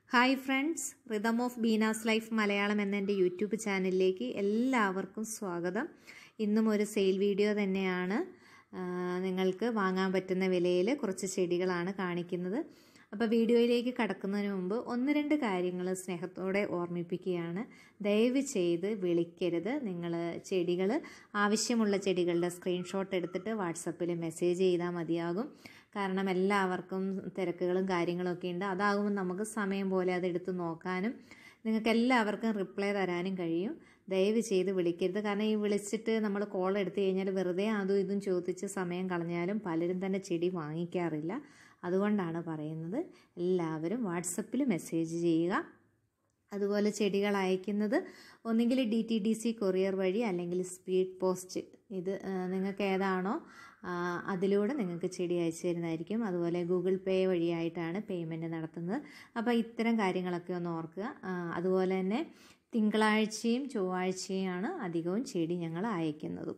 hi friends rhythm of Beena's life Malayalam എന്ന എൻ്റെ YouTube ചാനലിലേക്ക് എല്ലാവർക്കും സ്വാഗതം ഇന്നും ഒരു സെയിൽ വീഡിയോ തന്നെയാണ് ആ, നിങ്ങൾക്ക് വാങ്ങാൻ പറ്റുന്ന വിലയിൽ കുറച്ച് ചെടികളാണ് കാണിക്കുന്നത് അപ്പോൾ വീഡിയോയിലേക്ക് കടക്കുന്നതിന് മുമ്പ് ഒന്ന് രണ്ട് കാര്യങ്ങൾ സ്നേഹത്തോടെ ഓർമ്മിപ്പിക്കുകയാണ് ദയവ് ചെയ്ത് വിളിക്കരുത് നിങ്ങൾ ചെടികൾ ആവശ്യമുള്ള ചെടികളുടെ സ്ക്രീൻഷോട്ട് എടുത്തിട്ട് വാട്സപ്പിൽ മെസ്സേജ് ചെയ്താൽ മതിയാകും കാരണം എല്ലാവർക്കും തിരക്കുകളും കാര്യങ്ങളൊക്കെ ഉണ്ട് അതാകുമ്പോൾ നമുക്ക് സമയം പോലെ അതെടുത്ത് നോക്കാനും നിങ്ങൾക്ക് എല്ലാവർക്കും റിപ്ലൈ തരാനും കഴിയും ദയവ് ചെയ്ത് വിളിക്കരുത് കാരണം ഈ വിളിച്ചിട്ട് നമ്മൾ കോൾ എടുത്തു കഴിഞ്ഞാൽ വെറുതെ അതും ഇതും ചോദിച്ച് സമയം കളഞ്ഞാലും പലരും തന്നെ ചെടി വാങ്ങിക്കാറില്ല അതുകൊണ്ടാണ് പറയുന്നത് എല്ലാവരും വാട്സപ്പിൽ മെസ്സേജ് ചെയ്യുക അതുപോലെ ചെടികൾ അയക്കുന്നത് ഒന്നുകിൽ D T D C courier വഴി അല്ലെങ്കിൽ സ്പീഡ് പോസ്റ്റ് ഇത് ആ, നിങ്ങൾക്ക് ഏതാണോ ആ, അതിലൂടെ നിങ്ങൾക്ക് ചെടി അയച്ചു തരുന്നതായിരിക്കും അതുപോലെ ഗൂഗിൾ പേ വഴിയായിട്ടാണ് പേയ്മെൻറ്റ് നടത്തുന്നത് അപ്പോൾ ഇത്തരം കാര്യങ്ങളൊക്കെ ഒന്ന് ഓർക്കുക ആ, അതുപോലെ തന്നെ തിങ്കളാഴ്ചയും ചൊവ്വാഴ്ചയുമാണ് അധികവും ചെടി ഞങ്ങൾ അയക്കുന്നതും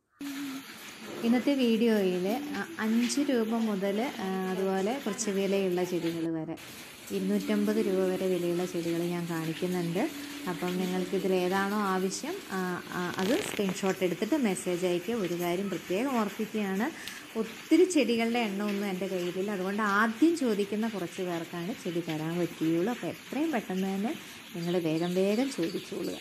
ഇന്നത്തെ വീഡിയോയിൽ അഞ്ച് രൂപ മുതൽ അതുപോലെ കുറച്ച് വിലയുള്ള ചെടികൾ വരെ ഇരുന്നൂറ്റമ്പത് രൂപ വരെ വിലയുള്ള ചെടികൾ ഞാൻ കാണിക്കുന്നുണ്ട് അപ്പം നിങ്ങൾക്ക് ഇതിൽ ഏതാണോ ആവശ്യം ആ, ആ, അത് സ്ക്രീൻഷോട്ട് എടുത്തിട്ട് മെസ്സേജ് അയക്കുക ഒരു കാര്യം പ്രത്യേകം ഓർപ്പിക്കുകയാണ് ഒത്തിരി ചെടികളുടെ എണ്ണമൊന്നും എൻ്റെ കയ്യിലില്ല അതുകൊണ്ട് ആദ്യം ചോദിക്കുന്ന കുറച്ച് പേർക്കാണ് ചെടി തരാൻ പറ്റുകയുള്ളൂ അപ്പോൾ എത്രയും പെട്ടെന്ന് തന്നെ നിങ്ങൾ വേഗം വേഗം ചോദിച്ചോളുക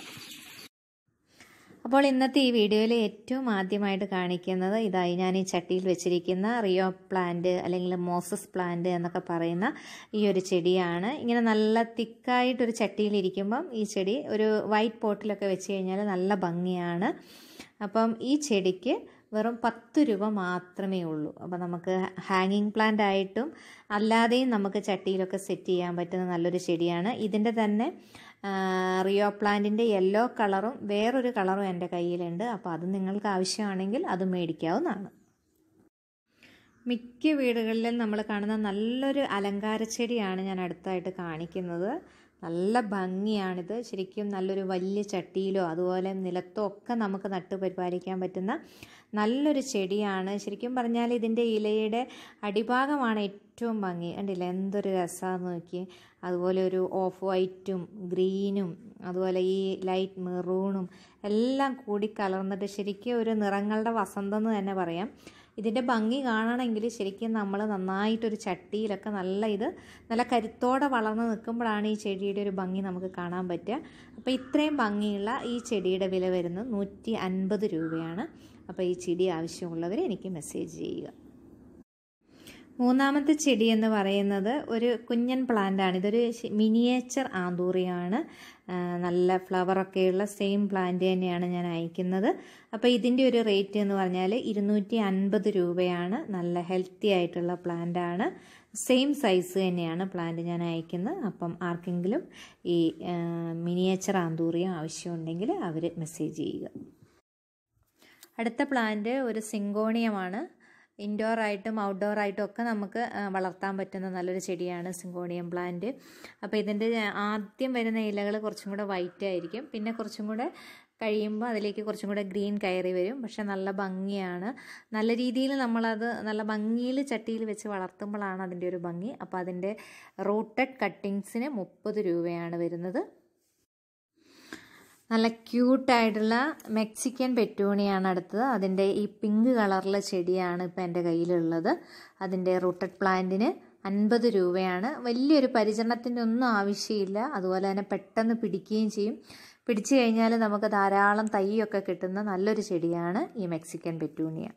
അപ്പോൾ ഇന്നത്തെ ഈ വീഡിയോയിൽ ഏറ്റവും ആദ്യമായിട്ട് കാണിക്കുന്നത് ഇതായി ഞാൻ ഈ ചട്ടിയിൽ വെച്ചിരിക്കുന്ന റിയോ പ്ലാന്റ് അല്ലെങ്കിൽ മോസസ് പ്ലാന്റ് എന്നൊക്കെ പറയുന്ന ഈ ഒരു ചെടിയാണ് ഇങ്ങനെ നല്ല തിക്കായിട്ടൊരു ചട്ടിയിൽ ഇരിക്കുമ്പം ഈ ചെടി ഒരു വൈറ്റ് പോട്ടിലൊക്കെ വെച്ച് കഴിഞ്ഞാൽ നല്ല ഭംഗിയാണ് അപ്പം ഈ ചെടിക്ക് വെറും പത്ത് രൂപ മാത്രമേ ഉള്ളൂ അപ്പോൾ നമുക്ക് ഹാങ്ങിങ് പ്ലാന്റ് ആയിട്ടും അല്ലാതെയും നമുക്ക് ചട്ടിയിലൊക്കെ സെറ്റ് ചെയ്യാൻ പറ്റുന്ന നല്ലൊരു ചെടിയാണ് ഇതിൻ്റെ തന്നെ ആ, റിയോ പ്ലാന്റിൻ്റെ യെല്ലോ കളറും വേറൊരു കളറും എൻ്റെ കയ്യിലുണ്ട് അപ്പോൾ അത് നിങ്ങൾക്ക് ആവശ്യമാണെങ്കിൽ അത് മേടിക്കാവുന്നതാണ് മിക്ക വീടുകളിലും നമ്മൾ കാണുന്ന നല്ലൊരു അലങ്കാര ചെടിയാണ് ഞാൻ അടുത്തായിട്ട് കാണിക്കുന്നത് നല്ല ഭംഗിയാണിത് ശരിക്കും നല്ലൊരു വലിയ ചട്ടിയിലോ അതുപോലെ നിലത്തോ ഒക്കെ നമുക്ക് നട്ടു പരിപാലിക്കാൻ പറ്റുന്ന നല്ലൊരു ചെടിയാണ് ശരിക്കും പറഞ്ഞാൽ ഇതിൻ്റെ ഇലയുടെ അടിഭാഗമാണ് ഏറ്റവും ഭംഗി കണ്ടില്ല എന്തൊരു രസമാണെന്ന് നോക്കി അതുപോലെ ഒരു ഓഫ് വൈറ്റും ഗ്രീനും അതുപോലെ ഈ ലൈറ്റ് മെറൂണും എല്ലാം കൂടി കലർന്നിട്ട് ശരിക്കും ഒരു നിറങ്ങളുടെ വസന്തം എന്ന് തന്നെ പറയാം ഇതിൻ്റെ ഭംഗി കാണണമെങ്കിൽ ശരിക്കും നമ്മൾ നന്നായിട്ടൊരു ചട്ടിയിലൊക്കെ നല്ല ഇത് നല്ല കരുത്തോടെ വളർന്ന് നിൽക്കുമ്പോഴാണ് ഈ ചെടിയുടെ ഒരു ഭംഗി നമുക്ക് കാണാൻ പറ്റുക അപ്പോൾ ഇത്രയും ഭംഗിയുള്ള ഈ ചെടിയുടെ വില വരുന്നത് നൂറ്റി അൻപത് രൂപയാണ് അപ്പോൾ ഈ ചെടി ആവശ്യമുള്ളവർ എനിക്ക് മെസ്സേജ് ചെയ്യുക മൂന്നാമത്തെ ചെടി എന്ന് പറയുന്നത് ഒരു കുഞ്ഞൻ പ്ലാന്റ് ആണ് ഇതൊരു മിനിയേച്ചർ ആന്തൂറിയാണ് ആ, നല്ല ഫ്ലവറൊക്കെയുള്ള സെയിം പ്ലാന്റ് തന്നെയാണ് ഞാൻ അയക്കുന്നത് അപ്പോൾ ഇതിൻ്റെ ഒരു റേറ്റ് എന്ന് പറഞ്ഞാൽ ഇരുന്നൂറ്റി അൻപത് രൂപയാണ് നല്ല ഹെൽത്തി ആയിട്ടുള്ള പ്ലാന്റ് ആണ് സെയിം സൈസ് തന്നെയാണ് പ്ലാന്റ് ഞാൻ അയക്കുന്നത് അപ്പം ആർക്കെങ്കിലും ഈ മിനിയേച്ചർ ആന്തൂറിയം ആവശ്യമുണ്ടെങ്കിൽ അവർ മെസ്സേജ് ചെയ്യുക അടുത്ത പ്ലാന്റ് ഒരു സിങ്കോണിയമാണ് ഇൻഡോർ ആയിട്ടും ഔട്ട്ഡോർ ആയിട്ടും ഒക്കെ നമുക്ക് ആ, വളർത്താൻ പറ്റുന്ന നല്ലൊരു ചെടിയാണ് സിങ്കോണിയം പ്ലാന്റ് അപ്പോൾ ഇതിൻ്റെ ആദ്യം വരുന്ന ഇലകൾ കുറച്ചും കൂടെ വൈറ്റ് ആയിരിക്കും പിന്നെ കുറച്ചും കൂടെ കഴിയുമ്പോൾ അതിലേക്ക് കുറച്ചും കൂടെ ഗ്രീൻ കയറി വരും പക്ഷെ നല്ല ഭംഗിയാണ് നല്ല രീതിയിൽ നമ്മളത് നല്ല ഭംഗിയിൽ ചട്ടിയിൽ വെച്ച് വളർത്തുമ്പോഴാണ് അതിൻ്റെ ഒരു ഭംഗി അപ്പോൾ അതിൻ്റെ റൂട്ടഡ് കട്ടിങ്സിന് മുപ്പത് രൂപയാണ് വരുന്നത് നല്ല ക്യൂട്ടായിട്ടുള്ള മെക്സിക്കൻ പെറ്റൂണിയാണ് അടുത്തത് അതിൻ്റെ ഈ പിങ്ക് കളറിലെ ചെടിയാണ് ഇപ്പം എൻ്റെ കയ്യിലുള്ളത് അതിൻ്റെ റൂട്ടഡ് പ്ലാന്റിന് അൻപത് രൂപയാണ് വലിയൊരു പരിചരണത്തിൻ്റെ ഒന്നും ആവശ്യമില്ല അതുപോലെ തന്നെ പെട്ടെന്ന് പിടിക്കുകയും ചെയ്യും പിടിച്ചു കഴിഞ്ഞാൽ നമുക്ക് ധാരാളം തൈയൊക്കെ കിട്ടുന്ന നല്ലൊരു ചെടിയാണ് ഈ മെക്സിക്കൻ പെറ്റൂണിയ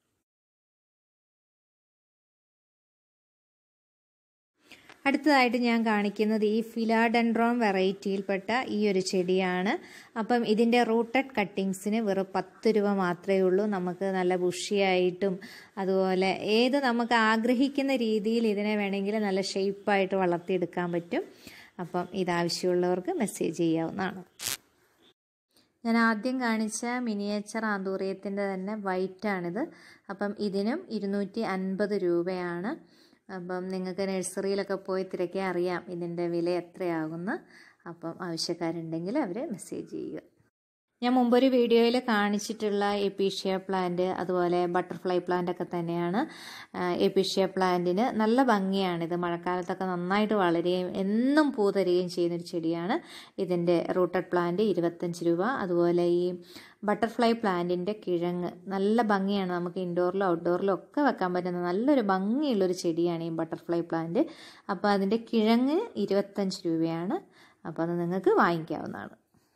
അടുത്തതായിട്ട് ഞാൻ കാണിക്കുന്നത് ഈ ഫിലാഡൻഡ്രോൺ വെറൈറ്റിയിൽപ്പെട്ട ഈ ഒരു ചെടിയാണ് അപ്പം ഇതിൻ്റെ റൂട്ടഡ് കട്ടിങ്സിന് വെറും പത്ത് രൂപ മാത്രമേ ഉള്ളൂ നമുക്ക് നല്ല ബുഷിയായിട്ടും അതുപോലെ ഏത് നമുക്ക് ആഗ്രഹിക്കുന്ന രീതിയിൽ ഇതിനെ വേണമെങ്കിൽ നല്ല ഷേപ്പായിട്ട് വളർത്തിയെടുക്കാൻ പറ്റും അപ്പം ഇതാവശ്യമുള്ളവർക്ക് മെസ്സേജ് ചെയ്യാവുന്നതാണ് ഞാൻ ആദ്യം കാണിച്ച മിനിയേച്ചർ ആന്തൂറിയത്തിൻ്റെ തന്നെ വൈറ്റാണിത് അപ്പം ഇതിനും ഇരുന്നൂറ്റി അൻപത് രൂപയാണ് അപ്പം നിങ്ങൾക്ക് നഴ്സറിയിലൊക്കെ പോയി തിരക്കാൻ അറിയാം ഇതിൻ്റെ വില എത്രയാകുമെന്ന് അപ്പം ആവശ്യക്കാരുണ്ടെങ്കിൽ അവർ മെസ്സേജ് ചെയ്യുക ഞാൻ മുമ്പൊരു വീഡിയോയിൽ കാണിച്ചിട്ടുള്ള എപ്പീഷ്യ പ്ലാന്റ് അതുപോലെ ബട്ടർഫ്ലൈ പ്ലാന്റ് ഒക്കെ തന്നെയാണ് എപ്പീഷ്യ പ്ലാന്റിന് നല്ല ഭംഗിയാണ് ഇത് മഴക്കാലത്തൊക്കെ നന്നായിട്ട് വളരുകയും എന്നും പൂ തരികയും ചെയ്യുന്നൊരു ചെടിയാണ് ഇതിൻ്റെ റൂട്ടഡ് പ്ലാന്റ് ഇരുപത്തഞ്ച് രൂപ അതുപോലെ ഈ ബട്ടർഫ്ലൈ പ്ലാന്റിൻ്റെ കിഴങ്ങ് നല്ല ഭംഗിയാണ് നമുക്ക് ഇൻഡോറിലും ഔട്ട്ഡോറിലും ഒക്കെ വെക്കാൻ പറ്റുന്ന നല്ലൊരു ഭംഗിയുള്ളൊരു ചെടിയാണ് ഈ ബട്ടർഫ്ലൈ പ്ലാന്റ് അപ്പോൾ അതിൻ്റെ കിഴങ്ങ് ഇരുപത്തഞ്ച് രൂപയാണ് അപ്പോൾ അത് നിങ്ങൾക്ക് വാങ്ങിക്കാവുന്നതാണ്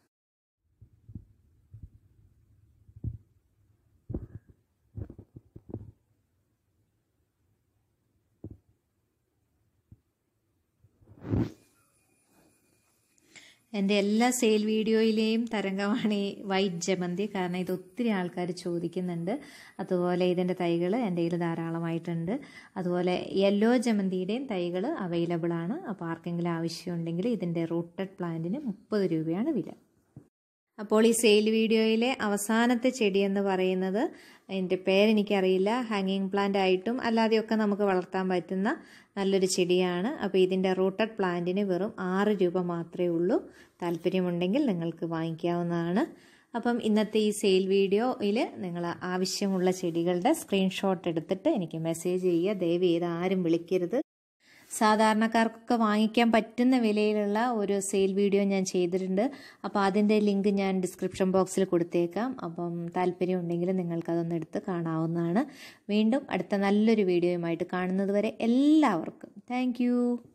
എൻ്റെ എല്ലാ സെയിൽ വീഡിയോയിലെയും തരംഗമാണ് ഈ വൈറ്റ് ജമന്തി കാരണം ഇത് ഒത്തിരി ആൾക്കാർ ചോദിക്കുന്നുണ്ട് അതുപോലെ ഇതിൻ്റെ തൈകൾ എൻ്റെ കയ്യിൽ ധാരാളമായിട്ടുണ്ട് അതുപോലെ യെല്ലോ ജമന്തിയുടെയും തൈകൾ അവൈലബിൾ ആണ് അപ്പോൾ ആർക്കെങ്കിലും ആവശ്യമുണ്ടെങ്കിൽ ഇതിൻ്റെ റൂട്ടഡ് പ്ലാന്റിന് മുപ്പത് രൂപയാണ് വില അപ്പോൾ ഈ സെയിൽ വീഡിയോയിലെ അവസാനത്തെ ചെടി എന്ന് പറയുന്നത് അതിൻ്റെ പേരെനിക്കറിയില്ല ഹാങ്ങിങ് പ്ലാന്റ് ആയിട്ടും അല്ലാതെയൊക്കെ നമുക്ക് വളർത്താൻ പറ്റുന്ന നല്ലൊരു ചെടിയാണ് അപ്പോൾ ഇതിൻ്റെ റൂട്ടഡ് പ്ലാന്റിന് വെറും ആറ് രൂപ മാത്രമേ ഉള്ളൂ താല്പര്യമുണ്ടെങ്കിൽ നിങ്ങൾക്ക് വാങ്ങിക്കാവുന്നതാണ് അപ്പം ഇന്നത്തെ ഈ സെയിൽ വീഡിയോയിൽ നിങ്ങൾ ആവശ്യമുള്ള ചെടികളുടെ സ്ക്രീൻഷോട്ട് എടുത്തിട്ട് എനിക്ക് മെസ്സേജ് ചെയ്യുക ദയവ് ചെയ്ത് ആരും വിളിക്കരുത് സാധാരണക്കാർക്കൊക്കെ വാങ്ങിക്കാൻ പറ്റുന്ന വിലയിലുള്ള ഒരു സെയിൽ വീഡിയോ ഞാൻ ചെയ്തിട്ടുണ്ട് അപ്പോൾ അതിൻ്റെ ലിങ്ക് ഞാൻ ഡിസ്ക്രിപ്ഷൻ ബോക്സിൽ കൊടുത്തേക്കാം അപ്പം താല്പര്യം ഉണ്ടെങ്കിൽ നിങ്ങൾക്കതൊന്ന് എടുത്ത് കാണാവുന്നതാണ് വീണ്ടും അടുത്ത നല്ലൊരു വീഡിയോയുമായിട്ട് കാണുന്നത് വരെ എല്ലാവർക്കും താങ്ക്